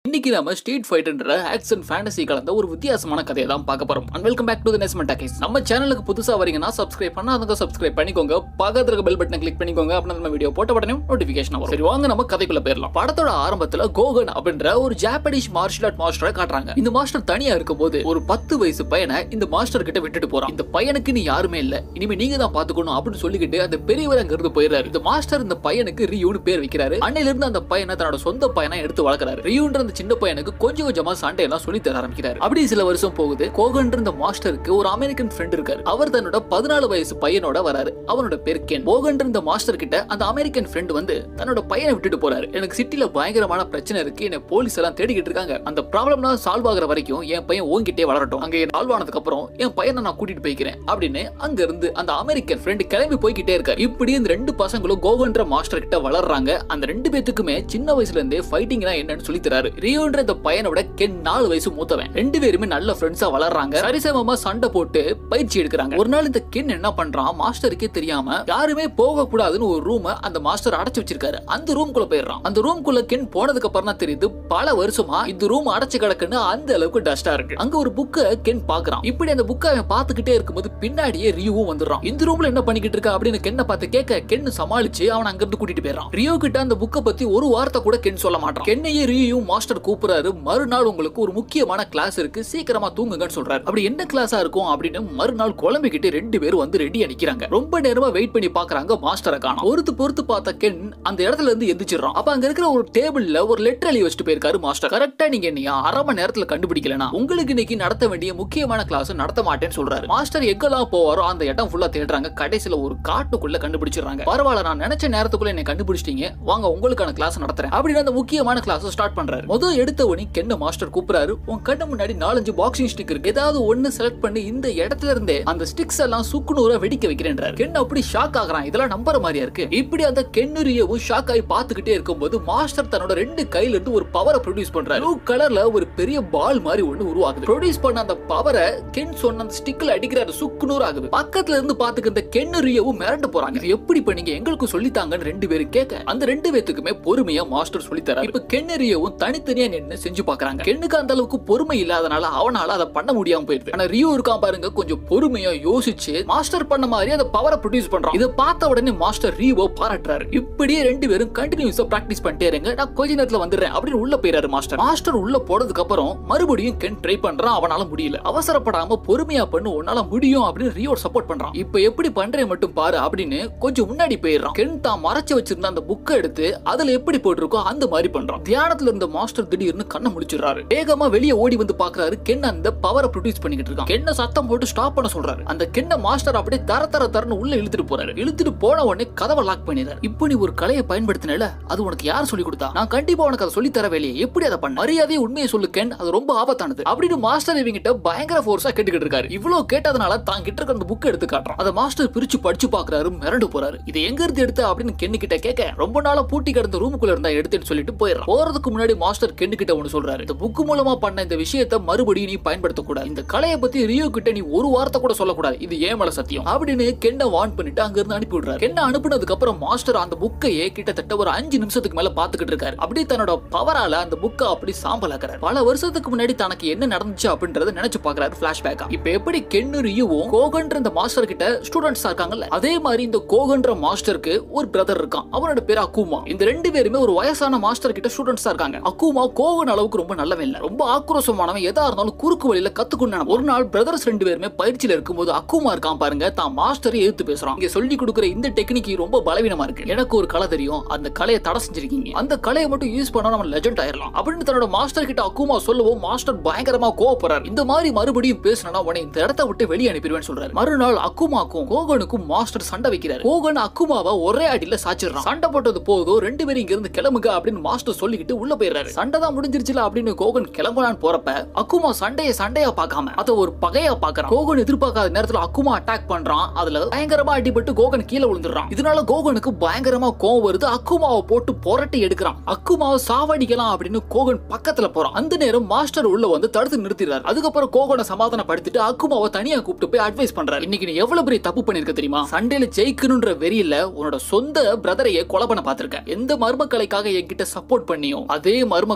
இன்னைக்கு நம்ம street ஃபைட்ன்ற action fantasy கலந்த ஒரு வித்தியாசமான கதையை தான் பார்க்க போறோம் and welcome back to the நெஸ்மெண்ட் டாக்கீஸ் நம்ம சேனலுக்கு புதுசா வரீங்கன்னா சப்ஸ்கிரைப் பண்ணாதவங்க சப்ஸ்கிரைப் பண்ணிக்கோங்க பக்கத்துல இருக்க பெல் பட்டனை கிளிக் பண்ணிக்கோங்க அப்படின்னா நம்ம வீடியோ போட்ட உடனே நோட்டிஃபிகேஷன் வரும் சரி வாங்க நம்ம கதைக்குள்ள போயிடலாம் படத்தோட ஆரம்பத்துல கோகன் அப்படின்ற ஒரு ஜாப்பனீஸ் மார்ஷல் ஆர்ட் மாஸ்டரை காட்டுறாங்க இந்த மாஸ்டர் தனியா இருக்கும்போது ஒரு பத்து வயசு பையனை இந்த மாஸ்டர் கிட்ட விட்டுட்டு போறான் இந்த பையனுக்கு நீ யாருமே இல்ல இனிமே நீங்க தான் பாத்துக்கணும் அப்படின்னு சொல்லிக்கிட்டு அந்த பெரியவர் அங்க இருந்து போயிடுறாரு இந்த மாஸ்டர் இந்த பையனுக்கு ரியூன்னு பேர் வைக்கிறாரு அன்னையில இருந்து அந்த பையனை தன்னோட சொந்த பையனா எடுத்து வளர்க்கறாரு ரியூன்ற அந்த சின்ன பையனுக்கு கொஞ்சம் கொஞ்சமா சண்டையெல்லாம் சொல்லி தர ஆரம்பிக்கிறாரு அப்படி சில வருஷம் போகுது கோகன்ற இந்த மாஸ்டருக்கு ஒரு அமெரிக்கன் ஃப்ரெண்ட் இருக்காரு அவர் தன்னோட பதினாலு வயசு பையனோட வராரு அவனோட பேர் கென் போகன்ற இந்த மாஸ்டர் கிட்ட அந்த அமெரிக்கன் ஃப்ரெண்ட் வந்து தன்னோட பையனை விட்டுட்டு போறாரு எனக்கு சிட்டில பயங்கரமான பிரச்சனை இருக்கு என்ன போலீஸ் எல்லாம் தேடிக்கிட்டு இருக்காங்க அந்த ப்ராப்ளம்லாம் சால்வ் ஆகுற வரைக்கும் என் பையன் ஓங்கிட்டே வளரட்டும் அங்க சால்வ் ஆனதுக்கு அப்புறம் என் பையனை நான் கூட்டிட்டு போய்க்கிறேன் அப்படின்னு அங்க இருந்து அந்த அமெரிக்கன் ஃப்ரெண்ட் கிளம்பி போய்கிட்டே இருக்காரு இப்படி இந்த ரெண்டு பசங்களும் கோகன்ற மாஸ்டர் கிட்ட வளர்றாங்க அந்த ரெண்டு பேத்துக்குமே சின்ன வயசுல இருந்தே ஃபைட்டிங்னா என்னன்னு சொல்லி தராரு ரியோன்ற இந்த பையனோட கென் நாலு வயசு மூத்தவன் ரெண்டு பேருமே நல்ல ஃப்ரெண்ட்ஸா வளர்றாங்க சரிசமமா சண்டை போட்டு பயிற்சி எடுக்கிறாங்க ஒரு நாள் இந்த கென் என்ன பண்றான் மாஸ்டருக்கே தெரியாம யாருமே போக கூடாதுன்னு ஒரு ரூம் அந்த மாஸ்டர் அடைச்சு வச்சிருக்காரு அந்த ரூம் குள்ள போயிடுறான் அந்த ரூம் குள்ள கென் போனதுக்கு அப்புறம் தான் தெரியுது பல வருஷமா இந்த ரூம் அடைச்சு கிடக்குன்னு அந்த அளவுக்கு டஸ்டா இருக்கு அங்க ஒரு புக்க கென் பாக்குறான் இப்படி அந்த புக்கை அவன் பாத்துக்கிட்டே இருக்கும்போது பின்னாடியே ரியூவும் வந்துடுறான் இந்த ரூம்ல என்ன பண்ணிக்கிட்டு இருக்க அப்படின்னு கென்னை பார்த்து கேட்க கென் சமாளிச்சு அவன் அங்க இருந்து கூட்டிட்டு போயிடறான் ரியோ கிட்ட அந்த புக்கை பத்தி ஒரு வார்த்தை கூட கென் சொல்ல மாட்டான் கென்னையே ரியூயும் மாஸ்டர் கூப்பிடுறாரு மறுநாள் உங்களுக்கு ஒரு முக்கியமான கிளாஸ் இருக்கு சீக்கிரமா தூங்குங்கன்னு சொல்றாரு அப்படி என்ன கிளாஸா இருக்கும் அப்படின்னு மறுநாள் குழம்பிக்கிட்டு ரெண்டு பேரும் வந்து ரெடி அடிக்கிறாங்க ரொம்ப நேரமா வெயிட் பண்ணி பாக்குறாங்க மாஸ்டரை காணோம் பொறுத்து பொறுத்து பார்த்த கென் அந்த இடத்துல இருந்து எந்திரிச்சிடறான் அப்ப அங்க இருக்கிற ஒரு டேபிள்ல ஒரு லெட்டர் எழுதி வச்சுட்டு போயிருக்காரு மாஸ்டர் கரெக்டா நீங்க என்னையா அரை மணி நேரத்துல கண்டுபிடிக்கலனா உங்களுக்கு இன்னைக்கு நடத்த வேண்டிய முக்கியமான கிளாஸ் நடத்த மாட்டேன்னு சொல்றாரு மாஸ்டர் எங்கெல்லாம் போவாரோ அந்த இடம் ஃபுல்லா தேடுறாங்க கடைசியில ஒரு காட்டுக்குள்ள கண்டுபிடிச்சிடுறாங்க பரவாயில்ல நான் நினைச்ச நேரத்துக்குள்ள என்னை கண்டுபிடிச்சிட்டீங்க வாங்க உங்களுக்கான கிளாஸ் நடத்துறேன் அப்படின்னு அந்த முக்கியமான கிளாஸ் ஸ்டார்ட் பண்றாரு முதல் எடுத்த உடனே கென்ன மாஸ்டர் கூப்பிடுறாரு உன் கண்ணு முன்னாடி நாலஞ்சு பாக்ஸிங் ஸ்டிக் இருக்கு ஏதாவது ஒண்ணு செலக்ட் பண்ணி இந்த இடத்துல இருந்தே அந்த ஸ்டிக்ஸ் எல்லாம் சுக்குநூறா வெடிக்க வைக்கிறேன்றாரு கென் அப்படி ஷாக் ஆகுறான் இதெல்லாம் நம்புற மாதிரியா இருக்கு இப்படி அந்த கென்னுரியவும் ஷாக் ஆகி பாத்துக்கிட்டே இருக்கும்போது மாஸ்டர் தன்னோட ரெண்டு கையில இருந்து ஒரு பவரை ப்ரொடியூஸ் பண்றாரு ப்ளூ கலர்ல ஒரு பெரிய பால் மாதிரி ஒண்ணு உருவாகுது ப்ரொடியூஸ் பண்ண அந்த பவரை கென் சொன்ன அந்த ஸ்டிக்ல அடிக்கிறாரு சுக்குநூறு ஆகுது பக்கத்துல இருந்து பாத்துக்க இந்த கென்னுரியவும் மிரண்டு போறாங்க இது எப்படி பண்ணீங்க எங்களுக்கு சொல்லித்தாங்கன்னு ரெண்டு பேரும் கேட்க அந்த ரெண்டு பேத்துக்குமே பொறுமையா மாஸ்டர் சொல்லி தராரு இப்ப கென்னரியவும் தனித்தனியா நின்னு செஞ்சு பாக்குறாங்க கென்னுக்கு அந்த அளவுக்கு பொறுமை இல்லாதனால அவனால அதை பண்ண முடியாம போயிடுது ஆனா ரியோ இருக்கான் பாருங்க கொஞ்சம் பொறுமையா யோசிச்சு மாஸ்டர் பண்ண மாதிரி அந்த பவரை ப்ரொடியூஸ் பண்றான் இதை பார்த்த உடனே மாஸ்டர் ரியோ பாராட்டுறாரு இப்படியே ரெண்டு பேரும் கண்டினியூஸா பிராக்டிஸ் பண்ணிட்டே இருங்க நான் கொஞ்ச நேரத்துல வந்துடுறேன் அப்படின்னு உள்ள போயிறாரு மாஸ்டர் மாஸ்டர் உள்ள போனதுக்கு அப்புறம் மறுபடியும் கென் ட்ரை பண்றான் அவனால முடியல அவசரப்படாம பொறுமையா பண்ணு உன்னால முடியும் அப்படின்னு ரியோ சப்போர்ட் பண்றான் இப்ப எப்படி பண்றேன் மட்டும் பாரு அப்படின்னு கொஞ்சம் முன்னாடி போயிடுறான் கென் தான் மறைச்சு வச்சிருந்த அந்த புக்கை எடுத்து அதுல எப்படி போட்டிருக்கோ அந்த மாதிரி பண்றான் தியானத்துல இருந்த மாஸ்டர் திடீர்னு கண்ணை முடிச்சிடுறாரு வேகமா வெளியே ஓடி வந்து பாக்குறாரு கென் அந்த பவரை ப்ரொடியூஸ் பண்ணிக்கிட்டு இருக்கான் கென்ன சத்தம் போட்டு ஸ்டாப் பண்ண சொல்றாரு அந்த கென்ன மாஸ்டர் அப்படியே தர தர தரன்னு உள்ள இழுத்துட்டு போறாரு இழுத்துட்டு போன உடனே கதவை லாக் பண்ணிடுறாரு இப்போ நீ ஒரு கலையை பயன்படுத்தினல அது உனக்கு யார் சொல்லி கொடுத்தா நான் கண்டிப்பா உனக்கு அதை சொல்லி தர வேலையை எப்படி அதை பண்ண மரியாதையை உண்மையை சொல்லு கென் அது ரொம்ப ஆபத்தானது அப்படின்னு மாஸ்டர் இவங்கிட்ட பயங்கர ஃபோர்ஸா கேட்டுக்கிட்டு இருக்காரு இவ்வளவு கேட்டதுனால தான் கிட்ட இருக்க அந்த புக் எடுத்து காட்டுறான் அதை மாஸ்டர் பிரிச்சு படிச்சு பாக்குறாரு மிரண்டு போறாரு இதை எங்க இருந்து எடுத்த அப்படின்னு கென்னு கிட்ட கேட்க ரொம்ப நாளா பூட்டி கிடந்த ரூமுக்குள்ள இருந்தா எடுத்துன்னு சொல்லிட்டு போயிடுறான் போறதுக்கு முன்னாடி மாஸ்டர் கென்னு கிட்ட ஒன்னு சொல்றாரு இந்த புக் மூலமா பண்ண இந்த விஷயத்தை மறுபடியும் நீ பயன்படுத்த கூடாது இந்த கலையை பத்தி ரியோ கிட்ட நீ ஒரு வார்த்தை கூட சொல்லக்கூடாது இது ஏன் மேல சத்தியம் அப்படின்னு கென்ன வான் பண்ணிட்டு அங்க இருந்து அனுப்பி விடுறாரு கென்ன அனுப்புனதுக்கு அப்புறம் மாஸ்டர் அந்த புக்கையே கிட்டத்தட்ட ஒரு அஞ்சு நிமிஷத்துக்கு மேல பாத்துக்கிட்டு இருக்காரு அப்படி தன்னோட பவரால அந்த புக்கை அப்படி சாம்பலாக்குறாரு பல வருஷத்துக்கு முன்னாடி தனக்கு என்ன நடந்துச்சு அப்படின்றத நினைச்சு பாக்குறாரு பிளாஷ்பேக்கா இப்ப எப்படி கென்னு ரியுவும் கோகன்ற இந்த மாஸ்டர் கிட்ட ஸ்டூடெண்ட்ஸ் இருக்காங்கல்ல அதே மாதிரி இந்த கோகன்ற மாஸ்டருக்கு ஒரு பிரதர் இருக்கான் அவனோட பேர் அக்குமா இந்த ரெண்டு பேருமே ஒரு வயசான மாஸ்டர் கிட்ட ஸ்டூடெண்ட்ஸ் இருக்காங்க அக்குமா கோகன் அளவுக்கு ரொம்ப நல்லவன் இல்ல ரொம்ப ஆக்ரோஷமானவன் எதா இருந்தாலும் குறுக்கு வழியில கத்துக்கொண்டான ஒரு நாள் பிரதர்ஸ் ரெண்டு பேருமே பயிற்சியில இருக்கும்போது அக்குமா இருக்கான் பாருங்க தான் மாஸ்டர் எதிர்த்து பேசுறான் இங்க சொல்லி கொடுக்குற இந்த டெக்னிக் ரொம்ப பலவீனமா இருக்கு எனக்கு ஒரு கலை தெரியும் அந்த கலையை தடை செஞ்சிருக்கீங்க அந்த கலையை மட்டும் யூஸ் பண்ணா நம்ம லெஜெண்ட் ஆயிரலாம் அப்படின்னு தன்னோட மாஸ்டர் கிட்ட அக்குமா சொல்லவும் மாஸ்டர் பயங்கரமா கோவப்படுறாரு இந்த மாதிரி மறுபடியும் பேசினா உடனே இந்த இடத்த விட்டு வெளியே அனுப்பிடுவேன்னு சொல்றாரு மறுநாள் அக்குமாக்கும் கோகனுக்கும் மாஸ்டர் சண்டை வைக்கிறாரு கோகன் அக்குமாவை ஒரே அடியில சாச்சிடுறான் சண்டை போட்டது போதும் ரெண்டு பேரும் இங்க இருந்து கிளம்புங்க அப்படின்னு மாஸ்டர் சொல்லிக்கிட்டு உள்ள போயிடுறாரு சண்டை தான் முடிஞ்சிருச்சுல அப்படின்னு கோகன் கிளம்பலான்னு போறப்ப அக்குமா சண்டைய சண்டையா பார்க்காம அத ஒரு பகையா பாக்குறான் கோகன் எதிர்பார்க்காத நேரத்துல அக்குமா அட்டாக் பண்றான் அதுல பயங்கரமா அடிபட்டு கோகன் கீழே விழுந்துடுறான் இதனால கோகனுக்கு பயங்கரமா கோவம் வருது அக்குமாவை போட்டு புரட்டி எடுக்கிறான் அக்குமாவை சாவடிக்கலாம் அப்படின்னு கோகன் பக்கத்துல போறான் அந்த நேரம் மாஸ்டர் உள்ள வந்து தடுத்து நிறுத்திடுறாரு அதுக்கப்புறம் கோகனை சமாதானப்படுத்திட்டு அக்குமாவை தனியா கூப்பிட்டு போய் அட்வைஸ் பண்றாரு இன்னைக்கு நீ எவ்வளவு பெரிய தப்பு பண்ணிருக்க தெரியுமா சண்டையில ஜெயிக்கணும்ன்ற வெறியில உன்னோட சொந்த பிரதரையே கொலை பண்ண பாத்திருக்க எந்த மர்ம கலைக்காக என்கிட்ட சப்போர்ட் பண்ணியோ அதே மர்ம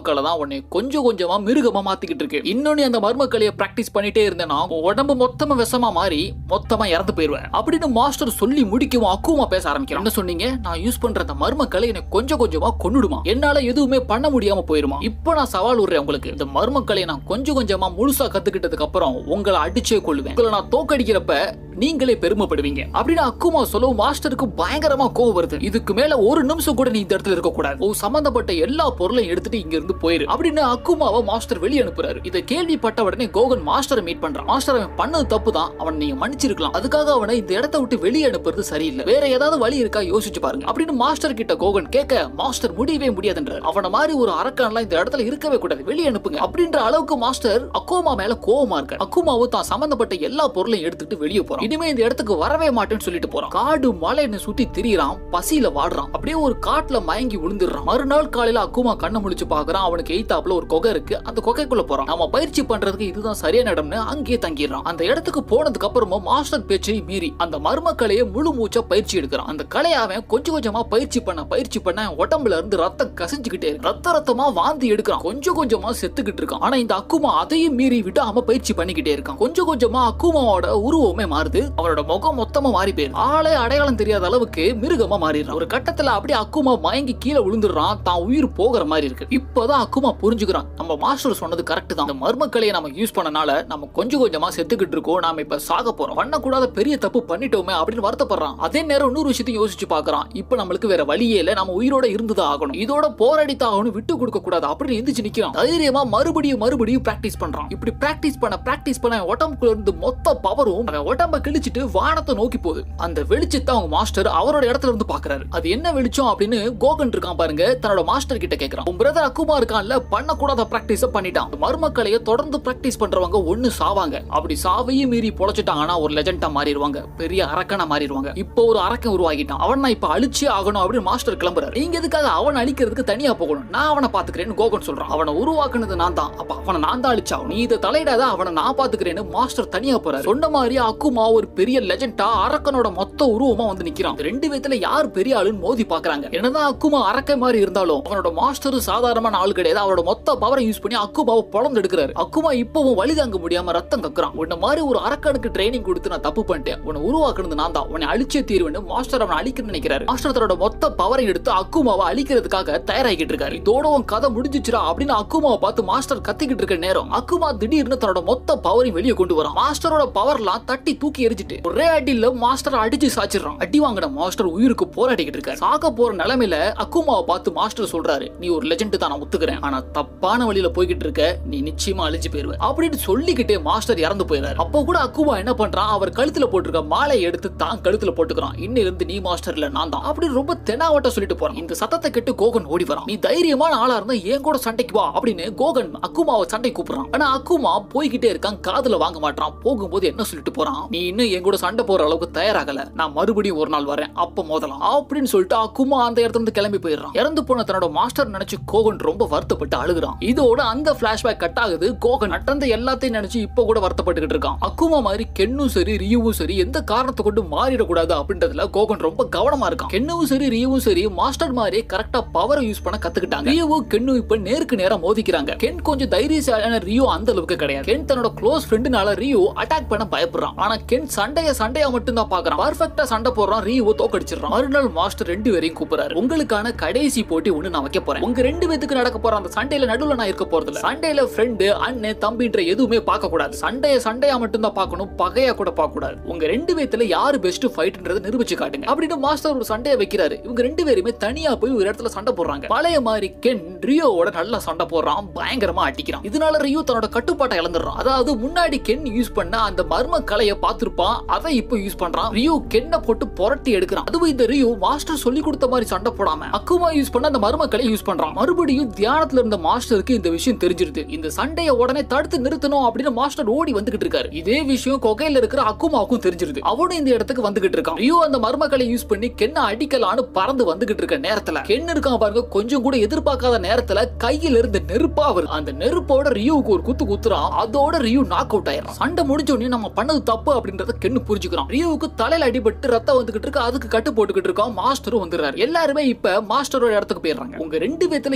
மர்மக்களை தான் உன்னை கொஞ்சம் கொஞ்சமா மிருகமா மாத்திக்கிட்டு இருக்கு இன்னும் நீ அந்த மர்மக்கலையை பிராக்டிஸ் பண்ணிட்டே இருந்தேன்னா உன் உடம்பு மொத்தமா விஷமா மாறி மொத்தமா இறந்து போயிருவேன் அப்படின்னு மாஸ்டர் சொல்லி முடிக்கவும் அக்குவமா பேச ஆரம்பிக்கிறான் என்ன சொன்னீங்க நான் யூஸ் பண்ற அந்த மர்மக்கலை என்னை கொஞ்சம் கொஞ்சமா கொன்னுடுமா என்னால எதுவுமே பண்ண முடியாம போயிருமா இப்போ நான் சவால் விடுறேன் உங்களுக்கு இந்த மர்மக்கலையை நான் கொஞ்சம் கொஞ்சமா முழுசா கத்துக்கிட்டதுக்கு அப்புறம் உங்களை அடிச்சே கொள்ளுவேன் உங்களை நான் தோக்கடிக்கிறப்ப நீங்களே பெருமைப்படுவீங்க அப்படின்னு அக்குமா சொல்லவும் மாஸ்டருக்கு பயங்கரமா கோவம் வருது இதுக்கு மேல ஒரு நிமிஷம் கூட நீ இந்த இடத்துல இருக்க கூடாது ஓ சம்பந்தப்பட்ட எல்லா பொருளையும் எடுத்துட்டு இங்க இருந்து போயிரு அப்படின்னு அக்குமாவை மாஸ்டர் வெளியே அனுப்புறாரு இதை கேள்விப்பட்ட உடனே கோகன் மாஸ்டரை மீட் பண்றான் மாஸ்டர் அவன் பண்ணது தப்பு தான் அவன் நீங்க மன்னிச்சிருக்கலாம் அதுக்காக அவனை இந்த இடத்த விட்டு வெளியே அனுப்புறது சரியில்லை வேற ஏதாவது வழி இருக்கா யோசிச்சு பாருங்க அப்படின்னு மாஸ்டர் கிட்ட கோகன் கேட்க மாஸ்டர் முடியவே முடியாதுன்றார் அவன மாதிரி ஒரு அரக்கன்லாம் இந்த இடத்துல இருக்கவே கூடாது வெளியே அனுப்புங்க அப்படின்ற அளவுக்கு மாஸ்டர் அக்கோமா மேல கோவமா இருக்க அக்குமாவும் தான் சம்பந்தப்பட்ட எல்லா பொருளையும் எடுத்துட்டு வெளியே போறான் இனிமே இந்த இடத்துக்கு வரவே மாட்டேன்னு சொல்லிட்டு போறான் காடு மலைன்னு சுத்தி திரியறான் பசியில வாடுறான் அப்படியே ஒரு காட்டுல மயங்கி விழுந்துடுறான் மறுநாள் காலையில அக்குமா கண்ணை முழிச்சு பாக்குறான் அவனுக்கு எய்தாப்புல ஒரு குகை இருக்கு அந்த குகைக்குள்ள போறான் நம்ம பயிற்சி பண்றதுக்கு இதுதான் சரியான இடம்னு அங்கேயே தங்கிடுறான் அந்த இடத்துக்கு போனதுக்கு அப்புறமா மாஸ்டர் பேச்சை மீறி அந்த மர்ம கலையை முழு மூச்சா பயிற்சி எடுக்கிறான் அந்த கலையை அவன் கொஞ்சம் கொஞ்சமா பயிற்சி பண்ண பயிற்சி பண்ண உடம்புல இருந்து ரத்தம் கசிஞ்சுக்கிட்டே இருக்கு ரத்த ரத்தமா வாந்தி எடுக்கிறான் கொஞ்சம் கொஞ்சமா செத்துக்கிட்டு இருக்கான் ஆனா இந்த அக்குமா அதையும் மீறி விடாம பயிற்சி பண்ணிக்கிட்டே இருக்கான் கொஞ்சம் கொஞ்சமா அக்குமாவோட உருவமே மாறுது அவனோட முகம் மொத்தமா மாறி போயிரு ஆளே அடையாளம் தெரியாத அளவுக்கு மிருகமா மாறிடுறான் ஒரு கட்டத்துல அப்படியே அக்குமா மயங்கி கீழே விழுந்துடுறான் தான் உயிர் போகிற மாதிரி இருக்கு இப்பதான் அக்குமா புரிஞ்சுக்கிறான் நம்ம மாஸ்டர் சொன்னது கரெக்ட் தான் இந்த மர்ம கலையை நம்ம யூஸ் பண்ணனால நம்ம கொஞ்சம் கொஞ்சமா செத்துக்கிட்டு இருக்கோம் நாம இப்ப சாக போறோம் பண்ணக்கூடாத பெரிய தப்பு பண்ணிட்டோமே அப்படின்னு வருத்தப்படுறான் அதே நேரம் இன்னொரு விஷயத்தையும் யோசிச்சு பாக்குறான் இப்ப நம்மளுக்கு வேற வழியே இல்ல நம்ம உயிரோட இருந்துதான் ஆகணும் இதோட போராடித்தான் ஆகணும் விட்டு கொடுக்க கூடாது அப்படின்னு எந்திரிச்சு நிக்கிறான் தைரியமா மறுபடியும் மறுபடியும் பிராக்டிஸ் பண்றான் இப்படி பிராக்டிஸ் பண்ண பிராக்டிஸ் பண்ண அவன் உடம்புக்குள்ள இருந்து மொத்த பவரும் அவன் உடம்ப கிழிச்சிட்டு வானத்தை நோக்கி போகுது அந்த வெளிச்சத்தை அவங்க மாஸ்டர் அவரோட இடத்துல இருந்து பாக்குறாரு அது என்ன வெளிச்சம் அப்படின்னு கோகன் இருக்கான் பாருங்க தன்னோட மாஸ்டர் கிட்ட கேக்குறான் உன் பிரதர் அக்குமா இருக்கான்ல பண்ணக்கூடாத பிராக்டிஸ பண்ணிட்டான் அந்த மர்மக்கலையை தொடர்ந்து பிராக்டிஸ் பண்றவங்க ஒண்ணு சாவாங்க அப்படி சாவையும் மீறி பொழைச்சிட்டாங்கன்னா ஒரு லெஜண்டா மாறிடுவாங்க பெரிய அரக்கனா மாறிடுவாங்க இப்போ ஒரு அரக்கன் உருவாகிட்டான் அவன் நான் இப்ப அழிச்சே ஆகணும் அப்படின்னு மாஸ்டர் கிளம்புறாரு நீங்க எதுக்காக அவன் அழிக்கிறதுக்கு தனியா போகணும் நான் அவனை பாத்துக்கிறேன்னு கோகன் சொல்றான் அவனை உருவாக்குனது நான் தான் அப்ப அவனை நான் தான் அழிச்சாவும் நீ இதை தலையிடாத அவனை நான் பாத்துக்கிறேன்னு மாஸ்டர் தனியா போறாரு சொன்ன மாதிரி அக்குமா ஒரு பெரிய லெஜண்டா அரக்கனோட மொத்த உருவமா வந்து நிக்கிறான் இந்த ரெண்டு விதத்துல யார் பெரிய ஆளுன்னு மோதி பாக்குறாங்க என்னதான் அக்குமா அரக்க மாதிரி இருந்தாலும் அவனோட மாஸ்டர் சாதாரணமான ஆள் கிடையாது அவரோட மொத்த பவரை யூஸ் பண்ணி அக்குமாவை பொழந்து எடுக்கிறாரு அக்குமா இப்பவும் வழி தாங்க முடியாம ரத்தம் கக்குறான் உன்ன மாதிரி ஒரு அரக்கனுக்கு ட்ரைனிங் கொடுத்து நான் தப்பு பண்ணிட்டேன் உன்னை உருவாக்குனது நான் தான் உன்னை அழிச்சே தீர்வேன்னு மாஸ்டர் அவனை அழிக்கணும்னு நினைக்கிறாரு மாஸ்டர் தன்னோட மொத்த பவரை எடுத்து அக்குமாவை அழிக்கிறதுக்காக தயாராகிட்டு இருக்காரு இதோட உன் கதை முடிஞ்சிச்சுடா அப்படின்னு அக்குமாவை பார்த்து மாஸ்டர் கத்திக்கிட்டு இருக்க நேரம் அக்குமா திடீர்னு தன்னோட மொத்த பவரையும் வெளியே கொண்டு வரான் மாஸ்டரோட பவர்லாம் தட்டி தூக்கி எரிஞ்சிட்டு ஒரே அடியில மாஸ்டர் அடிச்சு சாச்சிடுறான் அடி வாங்கின மாஸ்டர் உயிருக்கு போராடிக்கிட்டு இருக்காரு சாக போற நிலைமையில அக்குமாவை பார்த்து மாஸ்டர் சொல்றாரு நீ ஒரு லெஜெண்ட் தான் நான் ஒத்துக்கிறேன் ஆனா தப்பான வழியில போய்கிட்டு இருக்க நீ நிச்சயமா அழிஞ்சு போயிருவ அப்படின்னு சொல்லிக்கிட்டே மாஸ்டர் இறந்து போயிறாரு அப்போ கூட அக்குமா என்ன பண்றான் அவர் கழுத்துல போட்டிருக்க மாலையை எடுத்து தான் கழுத்துல போட்டுக்கிறான் இன்னிலிருந்து நீ மாஸ்டர் இல்ல நான் தான் அப்படி ரொம்ப தெனாவட்ட சொல்லிட்டு போறான் இந்த சத்தத்தை கேட்டு கோகன் ஓடி வரான் நீ தைரியமான ஆளா இருந்தா என் கூட சண்டைக்கு வா அப்படின்னு கோகன் அக்குமாவை சண்டை கூப்பிடுறான் ஆனா அக்குமா போய்கிட்டே இருக்கான் காதுல வாங்க மாட்டான் போகும்போது என்ன சொல்லிட்டு போறான் நீ இன்னும் என் கூட சண்டை போற அளவுக்கு தயாராகல நான் மறுபடியும் ஒரு நாள் வரேன் அப்ப மோதலாம் அப்படின்னு சொல்லிட்டு அக்குமா அந்த இடத்துல இருந்து கிளம்பி போயிடுறான் இறந்து போன தன்னோட மாஸ்டர் நினைச்சு கோகன் ரொம்ப வருத்தப்பட்டு அழுகுறான் இதோட அந்த பிளாஷ்பேக் கட் ஆகுது கோகன் நடந்த எல்லாத்தையும் நினைச்சு இப்ப கூட வருத்தப்பட்டுக்கிட்டு இருக்கான் அக்குமா மாதிரி கென்னும் சரி ரியுவும் சரி எந்த காரணத்தை கொண்டு மாறிடக்கூடாது அப்படின்றதுல கோகன் ரொம்ப கவனமா இருக்கான் கென்னுவும் சரி ரியுவும் சரி மாஸ்டர் மாதிரி கரெக்டா பவரை யூஸ் பண்ண கத்துக்கிட்டாங்க ரியுவும் கென்னும் இப்ப நேருக்கு நேரா மோதிக்கிறாங்க கென் கொஞ்சம் தைரியசாலியான ரியோ அந்த அளவுக்கு கிடையாது கென் தன்னோட க்ளோஸ் ஃப்ரெண்டுனால ரியோ அட்டாக் பண்ண பயப்படுறான் ஆனா கென் சண்டைய சண்டையா மட்டும் தான் பாக்குறான் பர்ஃபெக்ட்டா சண்டை போடுறான் ரியோ தோக்கடிச்சிடறான் மறுநாள் மாஸ்டர் ரெண்டு பேரையும் கூப்பிடுறாரு உங்களுக்கான கடைசி போட்டி ஒண்ணு நான் வைக்க போறேன் உங்க ரெண்டு பேத்துக்கு நடக்க போற அந்த சண்டையில நடுவுல நான் இருக்க போறது இல்ல சண்டையில ஃப்ரெண்டு அண்ணன் தம்பின்ற எதுவுமே பார்க்க கூடாது சண்டைய சண்டையா மட்டும் தான் பார்க்கணும் பகையா கூட பார்க்க கூடாது உங்க ரெண்டு பேத்துல யாரு பெஸ்ட் ஃபைட்ன்றத நிரூபிச்சு காட்டுங்க அப்படின்னு மாஸ்டர் ஒரு சண்டையை வைக்கிறாரு இவங்க ரெண்டு பேருமே தனியா போய் ஒரு இடத்துல சண்டை போடுறாங்க பழைய மாதிரி கென் ரியோவோட நல்லா சண்டை போடுறான் பயங்கரமா அடிக்கிறான் இதனால ரியோ தன்னோட கட்டுப்பாட்டை இழந்துடுறான் அதாவது முன்னாடி கென் யூஸ் பண்ண அந்த மர்ம கலையை பார்த்திருப்பான் அதை இப்போ யூஸ் பண்றான் ரியோ கென்னை போட்டு புரட்டி எடுக்கிறான் அதுவும் இந்த ரியோ மாஸ்டர் சொல்லி கொடுத்த மாதிரி சண்டை போடாம அக்குமா யூஸ் பண்ண அந்த மர்ம கலையை யூஸ் பண்றான் மறுபடியும் தியானத்துல இருந்த மாஸ்டருக்கு இந்த விஷயம் தெரிஞ்சிருது இந்த சண்டையை உடனே தடுத்து நிறுத்தணும் அப்படின்னு மாஸ்டர் ஓடி வந்துகிட்டு இருக்காரு இதே விஷயம் கொகையில இருக்கிற அக்குமாவுக்கும் தெரிஞ்சிருது அவனும் இந்த இடத்துக்கு வந்துகிட்டு இருக்கான் ரியோ அந்த மர்ம கலை யூஸ் பண்ணி கென்ன அடிக்கலான்னு பறந்து வந்துகிட்டு இருக்க நேரத்துல கென் இருக்கான் பாருங்க கொஞ்சம் கூட எதிர்பார்க்காத நேரத்துல கையில இருந்து நெருப்பா வருது அந்த நெருப்போட ரியூவுக்கு ஒரு குத்து குத்துறான் அதோட ரியூ நாக் அவுட் ஆயிடும் சண்டை முடிஞ்ச உடனே நம்ம பண்ணது தப்பு அப்படின்றத கென்னு புரிஞ்சுக்கிறான் ரியூவுக்கு தலையில அடிபட்டு ரத்தம் வந்துகிட்டு இருக்கு அதுக்கு கட்டு போட்டுக்கிட்டு இருக்கான் மாஸ்டரும் வந்துடுறாரு எல்லாருமே இப்ப மாஸ்டரோட இடத்துக்கு போயிடுறாங்க உங்க ரெண்டு பேத்துல யாரோ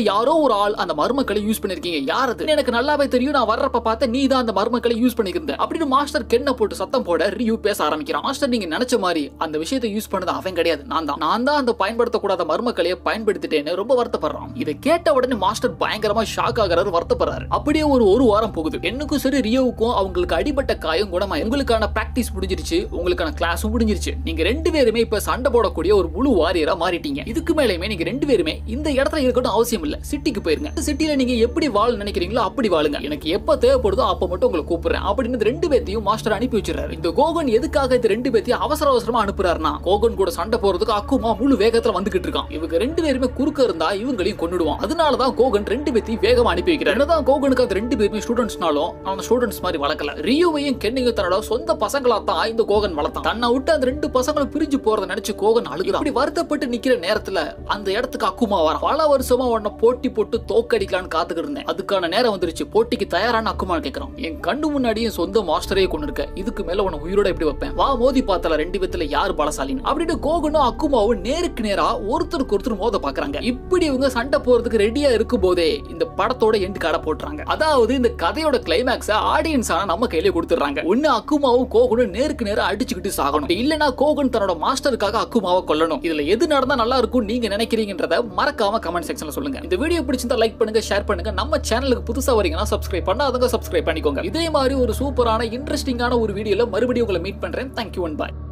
ஒரு ஆள் அந்த மர்மக்களை யூஸ் பண்ணிருக்கீங்க யார் அது எனக்கு நல்லாவே தெரியும் நான் வர்றப்ப பார்த்த நீ தான் அந்த மர்மக்களை யூஸ் பண்ணிருந்த அப்படின்னு மாஸ்டர் கென்ன போட்டு சத்தம் போட ரியூ பேச ஆரம்பிக்கிறான் மாஸ்டர் நீங்க நினைச்ச மாதிரி அந்த விஷயத்தை யூஸ் பண்ணது அவன் கிடையாது நான் தான் நான் தான் அந்த பயன்படுத்தக்கூடாத மர்மக்களையே பயன்படுத்திட்டேன்னு ரொம்ப வருத்தப்படுறான் இதை கேட்ட உடனே மாஸ்டர் பயங்கரமா ஷாக் ஆகுறாரு வருத்தப்படுறாரு அப்படியே ஒரு ஒரு வாரம் போகுது என்னுக்கும் சரி ரியோவுக்கும் அவங்களுக்கு அடிபட்ட காயம் குணமா உங்களுக்கான பிராக்டிஸ் முடிஞ்சிருச்சு உங்களுக்கான கிளாஸும் முடிஞ்சிருச்சு நீங்க ரெண்டு பேருமே இப்ப சண்டை போடக்கூடிய ஒரு முழு வாரியரா மாறிட்டீங்க இதுக்கு மேலேயுமே நீங்க ரெண்டு பேருமே இந்த இடத்துல இருக்கட்டும் அவசியம் இல்ல சிட்டிக்கு போயிருங்க சிட்டில நீங்க எப்படி வாழ நினைக்கிறீங்களோ அப்படி வாழுங்க எனக்கு எப்ப தேவைப்படுதோ அப்ப மட்டும் உங்களை கூப்பிடுறேன் அப்படின்னு இந்த ரெண்டு பேத்தையும் மாஸ்டர் அனுப்பி வச்சிடறாரு இந்த கோகன் எதுக்காக இந்த ரெண்டு பேத்தையும் அவசர அவசரமா அனுப்புறாருன்னா கோகன் கூட சண்டை போறதுக்கு அக்குமா முழு வேகத்துல வந்துகிட்டு இருக்கான் இவங்க ரெண்டு பேருமே குறுக்க இருந்தா இவங்களையும் கொண்டுடுவான் அதனாலதான் கோகன் ரெண்டு பேத்தையும் வேகமா அனுப்பி வைக்கிறார் என்னதான் கோகனுக்கு அந்த ரெண்டு பேருமே ஸ்டூடெண்ட்ஸ்னாலும் அவன் ஸ்டூடெண்ட்ஸ் மாதிரி வளர்க்கல ரியோவையும் கென்னையும் தன்னோட சொந்த பசங்களா தான் இந்த கோகன் வளர்த்தான் தன்னை விட்டு அந்த ரெண்டு பசங்களும் பிரிஞ்சு போறத நினைச்சு கோகன் அழுகுறான் இப்படி வருத்தப்பட்டு நிக்கிற நேரத்துல அந்த இடத்துக்கு அக்குமா வர பல வருஷமா உன்னை போட்டி போட்டு தோக்கடிக்கலான்னு காத்துக்கிட்டு இருந்தேன் அதுக்கான நேரம் வந்துருச்சு போட்டிக்கு தயாரான அக்குமா கேட்கறான் என் கண்ணு முன்னாடி என் சொந்த மாஸ்டரே கொண்டு இருக்க இதுக்கு மேல உன்னை உயிரோட எப்படி வைப்பேன் வா மோதி பார்த்தல ரெண்டு விதத்துல யார் பலசாலின்னு அப்படின்னு கோகனும் அக்குமாவும் நேருக்கு நேரா ஒருத்தருக்கு ஒருத்தர் மோத பாக்குறாங்க இப்படி இவங்க சண்டை போறதுக்கு ரெடியா இருக்கும் போதே இந்த படத்தோட எண்டு கடை போட்டுறாங்க அதாவது இந்த கதையோட கிளைமேக்ஸ ஆடியன்ஸ் ஆனா நம்ம கையில கொடுத்துறாங்க ஒண்ணு அக்குமாவும் கோகனும் நேருக்கு நேரா அடிச்சுக்கிட்டு சாகணும் அப்படி இல்லனா கோகன் தன்னோட மாஸ்டருக்காக அக்குமாவை கொல்லணும் இதுல எது நடந்தா நல்லா இருக்கும் நீங்க நினைக்கிறீங்கன்றத மறக்காம கமெண்ட் செக்ஷன்ல சொல்லுங்க இந்த வீடியோ பிடிச்சிருந்தா லைக் பண்ணுங்க ஷேர் பண்ணுங்க நம்ம சேனலுக்கு புதுசா வரீங்கன்னா சப்ஸ்கிரைப் பண்ணாதவங்க சப்ஸ்கிரைப் பண்ணிக்கோங்க இதே மாதிரி ஒரு சூப்பரான இன்ட்ரெஸ்டிங்கான ஒரு வீடியோல மறுபடியும் உங்களை மீட் பண்றேன் தேங்க்யூ அண்ட் பாய்